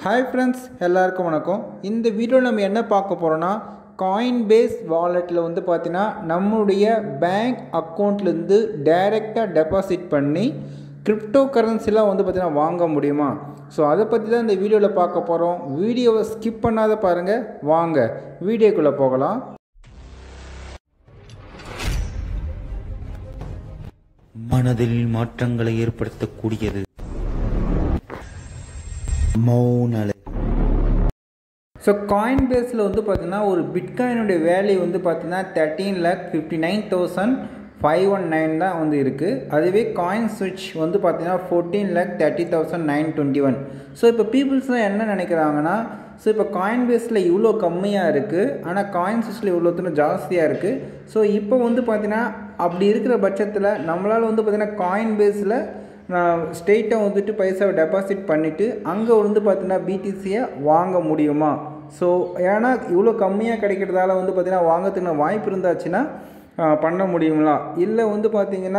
hi friends எல்லாருக்கும் வணக்கம் இந்த வீடியோவில் நம்ம என்ன பார்க்க போகிறோன்னா காயின் பேஸ் வாலெட்டில் வந்து பார்த்தீங்கன்னா நம்மளுடைய பேங்க் அக்கௌண்ட்லேருந்து டைரெக்டாக டெபாசிட் பண்ணி கிரிப்டோ கரன்சிலாம் வந்து பார்த்திங்கன்னா வாங்க முடியுமா ஸோ அதை பற்றி தான் இந்த வீடியோவில் பார்க்க போகிறோம் வீடியோவை ஸ்கிப் பண்ணாத பாருங்கள் வாங்க வீடியோக்குள்ளே போகலாம் மனதில் மாற்றங்களை ஏற்படுத்தக்கூடியது மௌனலை ஸோ காயின் பேஸில் வந்து பார்த்தீங்கன்னா ஒரு பிட்காயினுடைய வேல்யூ வந்து பார்த்தீங்கன்னா thirteen lakh fifty nine thousand five one nine தான் வந்து இருக்குது அதுவே காயின் ஸ்விட்ச் வந்து பார்த்தீங்கன்னா fourteen lakh thirty thousand nine twenty one so இப்போ பீப்புள்ஸ்லாம் என்ன நினைக்கிறாங்கன்னா ஸோ இப்போ காயின் பேஸில் இவ்வளோ கம்மியாக இருக்குது ஆனால் காயின் ஸ்விட்ச்சில் இவ்வளோ தூரம் ஜாஸ்தியாக இருக்குது ஸோ இப்போ வந்து பார்த்தீங்கன்னா அப்படி இருக்கிற பட்சத்தில் நம்மளால் வந்து பார்த்தீங்கன்னா காயின் பேஸில் நான் ஸ்ட்ரெயிட்டாக வந்துட்டு பைசாவை டெபாசிட் பண்ணிவிட்டு அங்கே வந்து பார்த்தீங்கன்னா பிடிசியை வாங்க முடியுமா ஸோ ஏன்னா இவ்வளோ கம்மியாக கிடைக்கிறதால வந்து பார்த்தீங்கன்னா வாங்கிறதுக்கு வாய்ப்பு இருந்தாச்சுன்னா ஆஹ், பண்ண முடியுங்களா இல்லை வந்து பார்த்தீங்கன்னா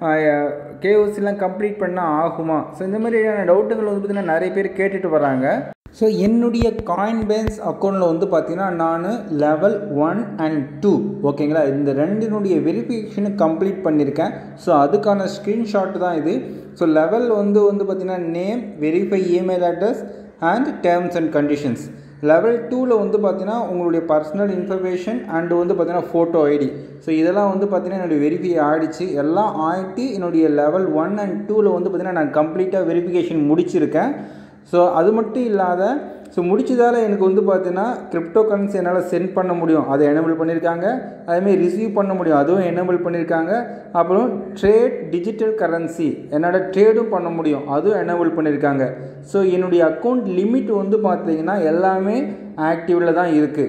கேஓசிலாம் கம்ப்ளீட் பண்ணால் ஆகுமா ஸோ இந்த மாதிரியான டவுட்டுகள் வந்து பார்த்தீங்கன்னா நிறைய பேர் கேட்டுட்டு வராங்க ஸோ என்னுடைய காயின் பேஸ் அக்கௌண்ட்டில் வந்து பார்த்தீங்கன்னா நான் லெவல் ஒன் அண்ட் டூ ஓகேங்களா இந்த ரெண்டினுடைய வெரிஃபிகேஷனு கம்ப்ளீட் பண்ணியிருக்கேன் ஸோ அதுக்கான ஸ்க்ரீன்ஷாட் தான் இது ஸோ லெவல் வந்து வந்து பார்த்தீங்கன்னா name verify email address and terms and conditions level டூவில் வந்து பார்த்தீங்கன்னா உங்களுடைய பர்சனல் இன்ஃபர்மேஷன் அண்டு வந்து பார்த்தீங்கன்னா ஃபோட்டோ ஐடி ஸோ இதெல்லாம் வந்து பார்த்தீங்கன்னா என்னுடைய வெரிஃபை ஆகிடுச்சு எல்லாம் ஆகிட்டு என்னுடைய லெவல் ஒன் அண்ட் டூவில் வந்து பார்த்தீங்கன்னா நான் கம்ப்ளீட்டாக வெரிஃபிகேஷன் முடிச்சிருக்கேன் ஸோ அது மட்டும் இல்லாத ஸோ முடிச்சதால் எனக்கு வந்து பார்த்தீங்கன்னா கிரிப்டோ கரன்சி என்னால் சென்ட் பண்ண முடியும் அதை எனேபிள் பண்ணியிருக்காங்க அதேமாதிரி ரிசீவ் பண்ண முடியும் அதுவும் எனேபிள் பண்ணியிருக்காங்க அப்புறம் ட்ரேட் டிஜிட்டல் கரன்சி என்னோட ட்ரேடும் பண்ண முடியும் அதுவும் எனேபிள் பண்ணியிருக்காங்க ஸோ என்னுடைய அக்கௌண்ட் லிமிட் வந்து பார்த்தீங்கன்னா எல்லாமே ஆக்டிவில் தான் இருக்குது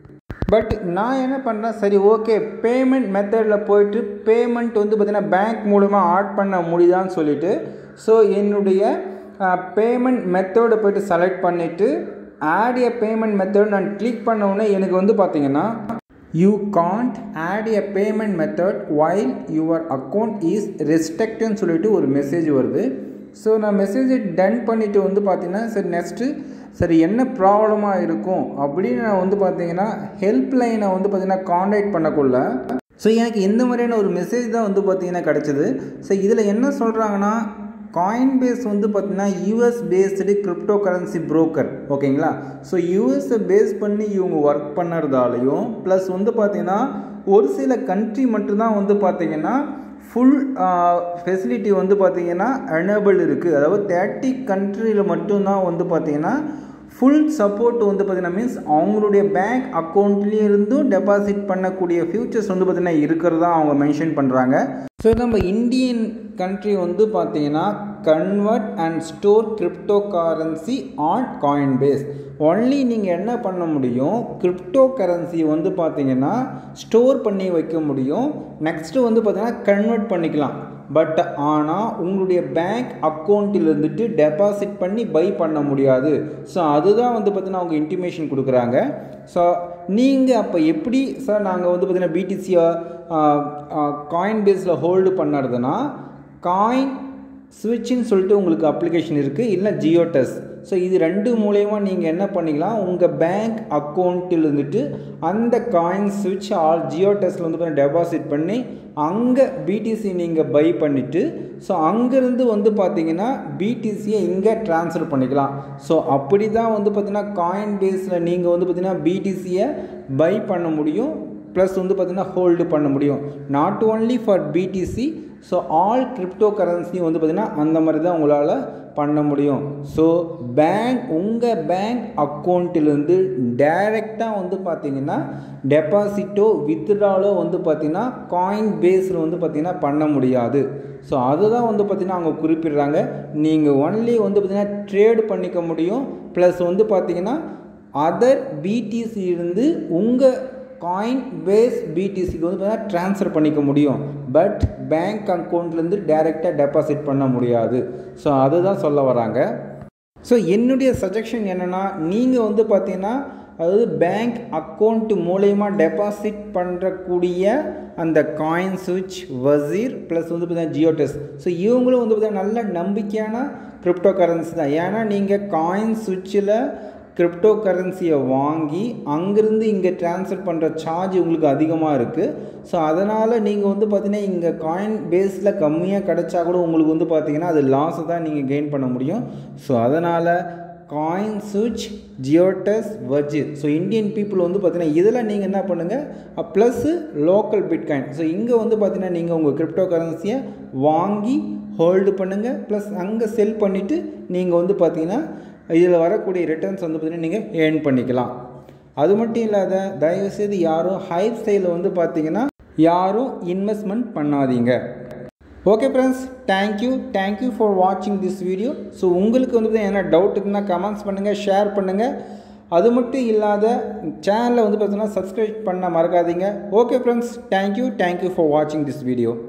பட் நான் என்ன பண்ணுறேன் சரி ஓகே பேமெண்ட் மெத்தடில் போயிட்டு பேமெண்ட் வந்து பார்த்திங்கன்னா பேங்க் மூலமாக ஆட் பண்ண முடியுதான்னு சொல்லிட்டு ஸோ என்னுடைய பேமெண்ட் மெத்தடை போயிட்டு செலக்ட் பண்ணிவிட்டு ஆட் எ பேமெண்ட் மெத்தட் நான் கிளிக் பண்ண உடனே எனக்கு வந்து பார்த்தீங்கன்னா you can't add a payment method while your account is ரெஸ்ட்ரிக்ட்னு சொல்லிட்டு ஒரு மெசேஜ் வருது ஸோ நான் மெசேஜை டன் பண்ணிவிட்டு வந்து பார்த்தீங்கன்னா சரி நெக்ஸ்ட்டு சரி என்ன ப்ராப்ளமாக இருக்கும் அப்படின்னு நான் வந்து பார்த்தீங்கன்னா ஹெல்ப் லைனை வந்து பார்த்தீங்கன்னா காண்டாக்ட் பண்ணக்குள்ள ஸோ எனக்கு இந்த மாதிரியான ஒரு மெசேஜ் தான் வந்து பார்த்தீங்கன்னா கிடச்சிது ஸோ இதில் என்ன சொல்கிறாங்கன்னா காயின் பேஸ் வந்து பார்த்தீங்கன்னா US based cryptocurrency broker ஓகேங்களா ஸோ யூஎஸை பேஸ் பண்ணி இவங்க ஒர்க் பண்ணுறதாலையும் ப்ளஸ் வந்து பார்த்தீங்கன்னா ஒரு சில கண்ட்ரி மட்டும்தான் வந்து பார்த்தீங்கன்னா ஃபுல் ஃபெசிலிட்டி வந்து பார்த்தீங்கன்னா எனேபிள் இருக்குது அதாவது தேர்ட்டி கண்ட்ரியில் மட்டும்தான் வந்து பார்த்தீங்கன்னா ஃபுல் சப்போர்ட் வந்து பார்த்தீங்கன்னா மீன்ஸ் அவங்களுடைய பேங்க் அக்கௌண்ட்லேயே இருந்தும் டெபாசிட் பண்ணக்கூடிய ஃபியூச்சர்ஸ் வந்து பார்த்தீங்கன்னா இருக்கிறதா அவங்க மென்ஷன் பண்ணுறாங்க ஸோ நம்ம இந்தியன் கண்ட்ரி வந்து பார்த்தீங்கன்னா convert and store cryptocurrency on Coinbase only நீங்கள் என்ன பண்ண முடியும் கிரிப்டோ கரன்சி வந்து பார்த்தீங்கன்னா ஸ்டோர் பண்ணி வைக்க முடியும் நெக்ஸ்ட்டு வந்து பார்த்தீங்கன்னா கன்வெர்ட் பண்ணிக்கலாம் பட் ஆனால் உங்களுடைய பேங்க் அக்கௌண்ட்டில் இருந்துட்டு டெபாசிட் பண்ணி பை பண்ண முடியாது ஸோ அதுதான் வந்து பார்த்தீங்கன்னா அவங்க இன்டிமேஷன் கொடுக்குறாங்க ஸோ நீங்கள் அப்போ எப்படி சார் நாங்கள் வந்து பார்த்தீங்கன்னா பிடிசியை காயின் பேஸில் ஹோல்டு பண்ணுறதுனா காயின் ஸ்விட்ச்னு சொல்லிட்டு உங்களுக்கு அப்ளிகேஷன் இருக்குது இல்லை ஜியோ டெஸ் ஸோ இது ரெண்டு மூலயமா நீங்கள் என்ன பண்ணிக்கலாம் உங்கள் பேங்க் அக்கௌண்ட்டில் இருந்துட்டு அந்த காயின் ஸ்விட்ச் ஆல் ஜியோ டெஸ்ட்டில் வந்து டெபாசிட் பண்ணி அங்கே பிடிசி நீங்கள் பை பண்ணிவிட்டு ஸோ அங்கேருந்து வந்து பார்த்தீங்கன்னா பிடிசியை இங்கே ட்ரான்ஸ்ஃபர் பண்ணிக்கலாம் ஸோ அப்படி தான் வந்து பார்த்தீங்கன்னா காயின் பேஸில் நீங்கள் வந்து பார்த்தீங்கன்னா பிடிசியை பை பண்ண முடியும் ப்ளஸ் வந்து பார்த்தீங்கன்னா ஹோல்டு பண்ண முடியும் not only for BTC so all cryptocurrency வந்து பார்த்திங்கன்னா அந்த மாதிரி தான் உங்களால் பண்ண முடியும் ஸோ பேங்க் உங்கள் பேங்க் அக்கௌண்ட்டிலேருந்து டைரெக்டாக வந்து பார்த்தீங்கன்னா டெபாசிட்டோ வித்ட்ராலோ வந்து பார்த்திங்கன்னா காயின் பேஸில் வந்து பார்த்திங்கன்னா பண்ண முடியாது ஸோ அதுதான் வந்து பார்த்திங்கன்னா அவங்க குறிப்பிடுறாங்க நீங்கள் ஒன்லி வந்து பார்த்திங்கன்னா ட்ரேடு பண்ணிக்க முடியும் ப்ளஸ் வந்து பார்த்திங்கன்னா அதர் பிடிசி இருந்து உங்கள் காயின் பேஸ் பிடிசிக்கு வந்து பார்த்தீங்கன்னா ட்ரான்ஸ்ஃபர் பண்ணிக்க முடியும் பட் பேங்க் அக்கௌண்ட்லேருந்து டைரெக்டாக டெபாசிட் பண்ண முடியாது ஸோ அதுதான் சொல்ல வராங்க ஸோ என்னுடைய சஜஷன் என்னென்னா நீங்கள் வந்து பார்த்தீங்கன்னா அதாவது பேங்க் அக்கௌண்ட் மூலயமா டெபாசிட் பண்ணுறக்கூடிய அந்த காயின் சுவிட்ச் வசீர் ப்ளஸ் வந்து பார்த்தீங்கன்னா ஜியோடெஸ் ஸோ இவங்களும் வந்து பார்த்தீங்கன்னா நல்ல நம்பிக்கையான கிரிப்டோ கரன்சி தான் ஏன்னா நீங்கள் காயின் சுவிட்சில் கிரிப்டோ கரன்சியை வாங்கி அங்கேருந்து இங்கே ட்ரான்ஸ்ஃபர் பண்ணுற சார்ஜ் உங்களுக்கு அதிகமாக இருக்குது ஸோ அதனால் நீங்கள் வந்து பார்த்தீங்கன்னா இங்கே காயின் பேஸில் கம்மியாக கிடைச்சா கூட உங்களுக்கு வந்து பார்த்தீங்கன்னா அது லாஸை தான் நீங்கள் கெயின் பண்ண முடியும் ஸோ அதனால் காயின் சுவிட்ச் ஜியோடஸ் வர்ஜித் ஸோ இந்தியன் பீப்புள் வந்து பார்த்தீங்கன்னா இதில் நீங்கள் என்ன பண்ணுங்கள் ப்ளஸ்ஸு லோக்கல் பிட்காயின் ஸோ இங்கே வந்து பார்த்தீங்கன்னா நீங்கள் உங்கள் கிரிப்டோ கரன்சியை வாங்கி ஹோல்டு பண்ணுங்கள் ப்ளஸ் அங்கே செல் பண்ணிவிட்டு நீங்கள் வந்து பார்த்தீங்கன்னா இதில் வரக்கூடிய ரிட்டர்ன்ஸ் வந்து பார்த்தீங்கன்னா நீங்கள் ஏர்ன் பண்ணிக்கலாம் அது மட்டும் இல்லாத தயவுசெய்து யாரும் ஹைப் ஸ்டைலில் வந்து பார்த்தீங்கன்னா யாரும் இன்வெஸ்ட்மெண்ட் பண்ணாதீங்க okay friends thank you thank you for வாட்சிங் திஸ் வீடியோ ஸோ உங்களுக்கு வந்து என்ன டவுட் இருக்குன்னா கமெண்ட்ஸ் பண்ணுங்கள் ஷேர் பண்ணுங்கள் அது மட்டும் இல்லாத சேனலை வந்து பார்த்தீங்கன்னா சப்ஸ்கிரைப் பண்ண மறக்காதீங்க okay friends thank you thank you for வாட்சிங் திஸ் வீடியோ